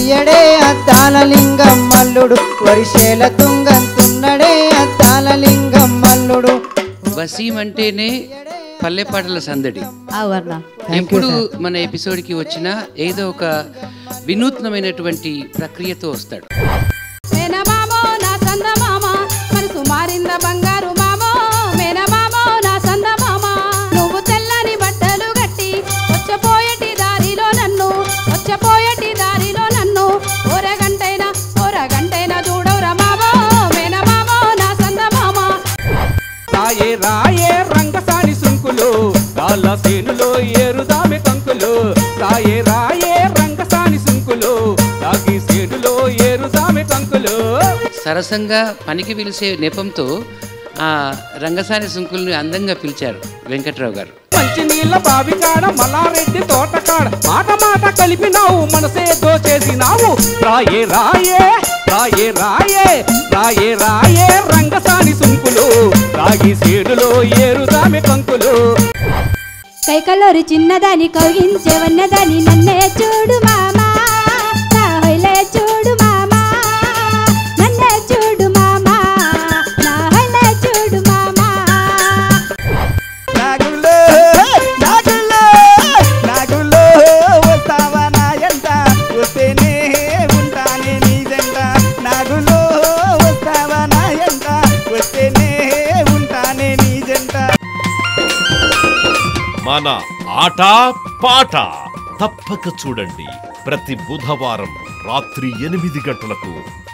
ఎయ్యడే అద్దాల లింగం మల్లుడు వరిశేల తుంగంతున్నడే అద్దాల లింగం మల్లుడు వసీం అంటేనే పల్లెపాటల సందడి అవునా ఎప్పుడు మన ఎపిసోడ్కి వచ్చినా ఏదో ఒక వినూత్నమైనటువంటి ప్రక్రియతో వస్తాడు మేనమామో నా సందమామ మనసు మారింద బంగారు మామో మేనమామో నా సందమామ నువ్వు తెల్లని బట్టలు గట్టి వచ్చపోయేటి దారిలో నన్ను వచ్చపోయేటి దారిలో నన్ను ఓరగంటైనా ఓరగంటైనా చూడవురా మామో మేనమామో నా సందమామ రాయే రాయే రంగసాని సుంకులు కాళ్ళ సేనులో ఏరుదామె కంకులు రాయే రాయే రంగసాని సుంకులు రాగి సేనులో ఏరుదామె కంకులు సరసంగా పనికి పిలిచే నెపంతో ఆ రంగసాని సుంకుల్ని అందంగా పిలిచారు వెంకట్రావు గారు మంచి నీళ్ళ బావి కాడ మల్లారెడ్డి తోట కాడ మాట మాట కలిపినావు మనసే దోచేసినావు రాయే రాయే రాయే రాయే రాయే రాయే రంగసాని సుంకులు రాగి సేనులో ఏరుదామె కంకులు కైకలోరి చిన్నదాని కౌగించే వన్నదాని నన్నే చూడు మామా నా హైలే చూడు మామా నన్నే చూడు మామా నా హైలే చూడు మామా నాగుల్లో నాగుల్లో నాగుల్లో వస్తావా నా ఎంట వస్తేనే ఉంటానే నీ జంట నాగుల్లో వస్తావా నా ఎంట వస్తేనే ఉంటానే నీ జంట మన ఆట పాట తప్పక చూడండి ప్రతి బుధవారం రాత్రి ఎనిమిది గంటలకు